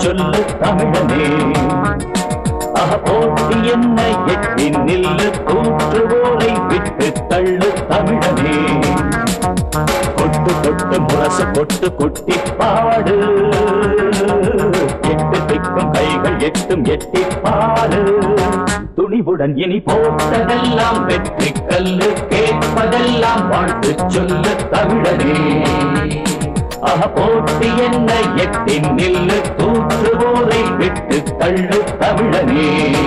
சொல்லு தமிழனே அக போட்டி என்ன எட்டி நில்லு கூற்றுவோரை விட்டு தள்ளு தமிழனே கொட்டு கொட்டு முரசு கொட்டு கொட்டி பாடு எட்டு திக்கும் கைகள் எட்டும் எட்டி பாடு துணிவுடன் இனி போட்டதெல்லாம் வெற்றி கல்லு கேட்பதெல்லாம் வாழ்த்து சொல்லு தமிழனே அக போட்டி என்ன எட்டி நில்லு தூற்றுவோரை விட்டு தள்ளு தமிழனே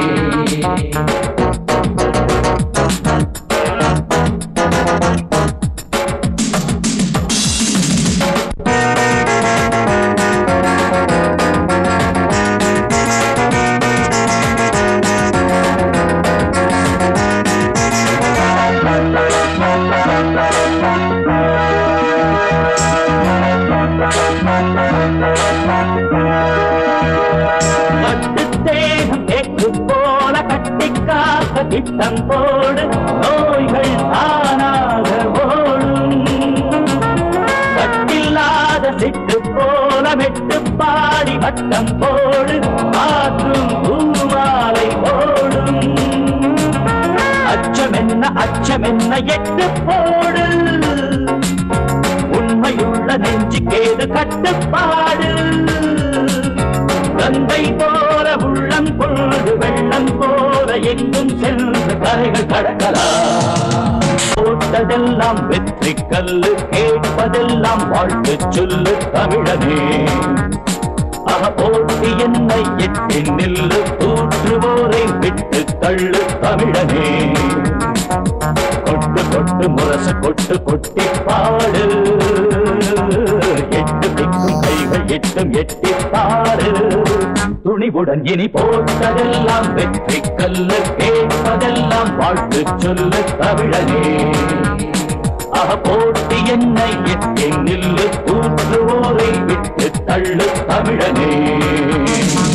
பட்டு தேகம் எக்கு போல கட்டிக்காக்க திட்டம் போடு நோய்கள் தானாக ஓடும் கட்டில்லாத சிட்டு போல மெட்டு பாடி வட்டம் போடு காற்றும் பூமாலை ஓடும் அச்சமென்ன அச்சமென்ன எட்டு போடு உண்மையுள்ள நெஞ்சுக்கேது கட்டுப்பாடு கங்கை போல உள்ளம் கொண்டு வெள்ளம் போல எங்கும் சென்று கரைகள் கடக்கலாம் போட்டதெல்லாம் வெற்றி கல்லு கேட்பதெல்லாம் வாழ்த்து சொல்லு தமிழனே அக போட்டி என்னை எட்டி நில்லு தூற்றுவோரை விட்டு தள்ளு தமிழனே கொட்டு கொட்டு முரசு கொட்டு கொட்டி பாடு எட்டு திக்கும் கைகள் எட்டும் எட்டி பாடு துணிவுடன் இனி போட்டதெல்லாம் வெற்றி கல்லு கேட்பதெல்லாம் வாழ்த்து சொல்லு தமிழனே அக போட்டி என்னை எட்டி நில்லு தூற்றுவோரை விட்டு தள்ளு தமிழனே